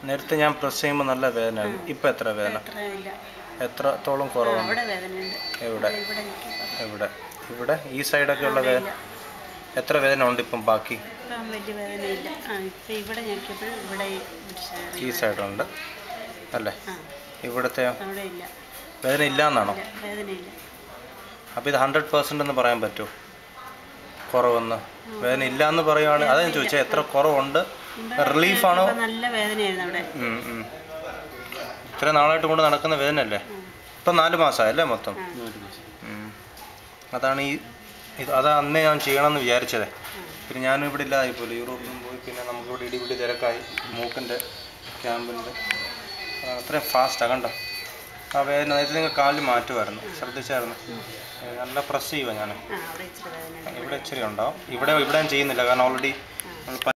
നേരത്തെ ഞാൻ പ്രസ് ചെയ്യുമ്പോൾ നല്ല വേദന ഇപ്പം എത്ര വേദന അത്ര ഇല്ല എത്രത്തോളം കുറവുണ്ട് അവിടെ വേദനയുണ്ട് എവിടെ ഇവിടെ നിൽക്കുമ്പോൾ എവിടെ ഇവിടെ ഈ സൈഡൊക്കെ ഉള്ള വേദന എത്ര വേദന ഉണ്ട് ഇപ്പം ബാക്കി ഇപ്പം വലിയ വേദനയില്ല ആ ഇപ്പം ഇവിടെ ഞെക്കിയപ്പോൾ ഇവിടെ ഈ പിടിച്ചാണ്. ഈ സൈഡുണ്ട് അല്ലേ ആ ഇവിടുത്തെ അവിടെ ഇല്ല വേദന ഇല്ല എന്നാണോ ഇല്ല വേദനയില്ല അപ്പോൾ ഇത് ഹൺഡ്രഡ് പെർസെൻ്റ് എന്ന് പറയാൻ പറ്റുമോ കുറവെന്ന് വേദന ഇല്ല എന്ന് പറയുവാണ് അതാ ഞാൻ ചോദിച്ചത് എത്ര കുറവുണ്ട് റിലീഫാണോ ഇപ്പം നല്ല വേദനയായിരുന്നു അവിടെ ഉം, ഉം. ഇത്ര നാളായിട്ട് കൊണ്ട് നടക്കുന്ന വേദനയല്ലേ ഇപ്പം നാല് മാസമായല്ലേ മൊത്തം ഉം. അതാണ് ഈ ഇത് അതാ അന്നേ ഞാൻ ചെയ്യണമെന്ന് വിചാരിച്ചതേ പിന്നെ ഞാനും ഇവിടെ ഇല്ലാതായിപ്പോലും യൂറോപ്പിലും പോയി പിന്നെ നമുക്കിവിടെ ഇടിപിടി തിരക്കായി മൂക്കിൻ്റെ ക്യാമ്പിൻ്റെ അത്രയും ഫാസ്റ്റാണ് കണ്ടോ ആ വേദന നേരത്തെ നിങ്ങൾ കാലിൽ മാറ്റുമായിരുന്നു ശ്രദ്ധിച്ചായിരുന്നു ഏ, നല്ല പ്രസ് ചെയ്യുക ഞാൻ ആ അവിടെ ഇച്ചിരി വേദനയുണ്ട് ഇവിടെ ഇച്ചിരി ഉണ്ടാവും ഇവിടെ ഇവിടെ ഞാൻ ചെയ്യുന്നില്ല കാരണം ഓൾറെഡി നമ്മൾ